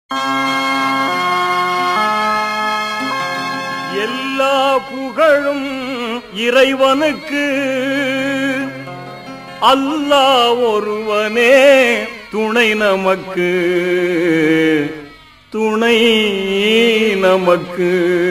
எல்லா புகழும் இறைவனுக்கு அல்லாஹ் ஒருவனே துணை நமக்கு துணை நமக்கு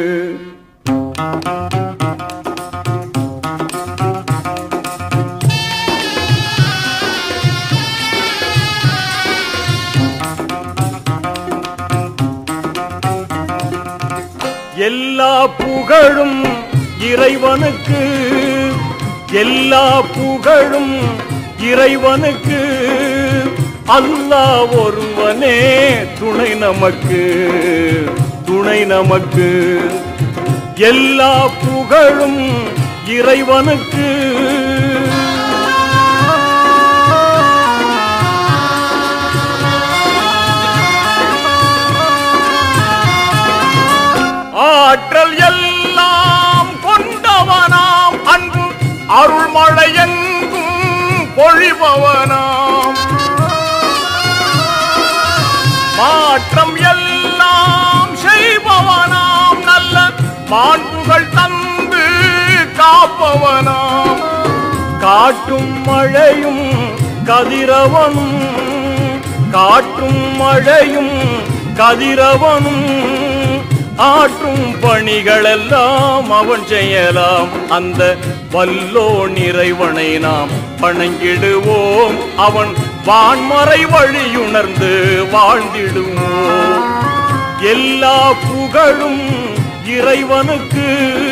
எல்லா புகழும் இறைவனுக்கு எல்லா புகழும் இறைவனுக்கு அல்லாஹ் ஒருவனே துணை நமக்கு துணை நமக்கு எல்லா புகழும் இறைவனுக்கு ஆற்றல் எல்லாம் கொண்டவனாம் அன்பு அருள்மழை எங்கும் பொழிபவனாம் மாற்றம் எல்லாம் செய்பவனாம் நல்ல மாண்புகள் தந்து காப்பவனாம் காட்டும் மழையும் கதிரவனும் காட்டும் மழையும் கதிரவனும் ஆற்றும் பணிகளெல்லாம் அவன் செய்யலாம் அந்த வல்லோ நிறைவனை நாம் வணங்கிடுவோம் அவன் வான்மறை வழியுணர்ந்து வாழ்ந்திடுவோம் எல்லா புகழும் இறைவனுக்கு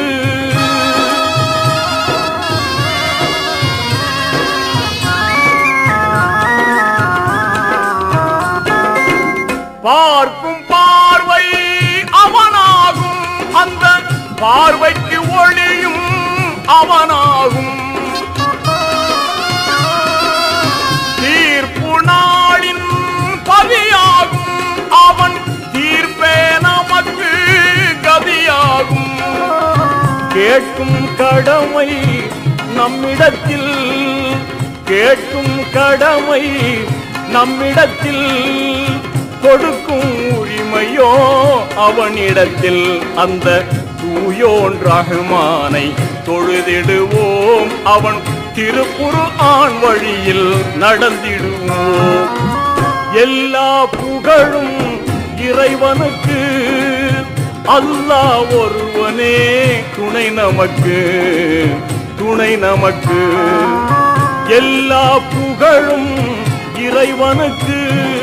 பார்க்கும் பார்வை அவனாகும் அந்த பார்வைக்கு ஒளியும் அவனாகும் தீர்ப்பு நாளின் பதியாகும் அவன் தீர்ப்பே நமக்கு கதியாகும் கேட்கும் கடமை நம்மிடத்தில் கேட்கும் கடமை நம்மிடத்தில் கொடுக்கும் உரிமையோ அவனிடத்தில் அந்த தூயோன் ரஹ்மானை தொழுதிடுவோம் அவன் திருப்புரு ஆண் வழியில் நடந்திடுவோம் எல்லா புகழும் இறைவனுக்கு அல்லாஹ் ஒருவனே துணை நமக்கு துணை நமக்கு எல்லா புகழும் இறைவனுக்கு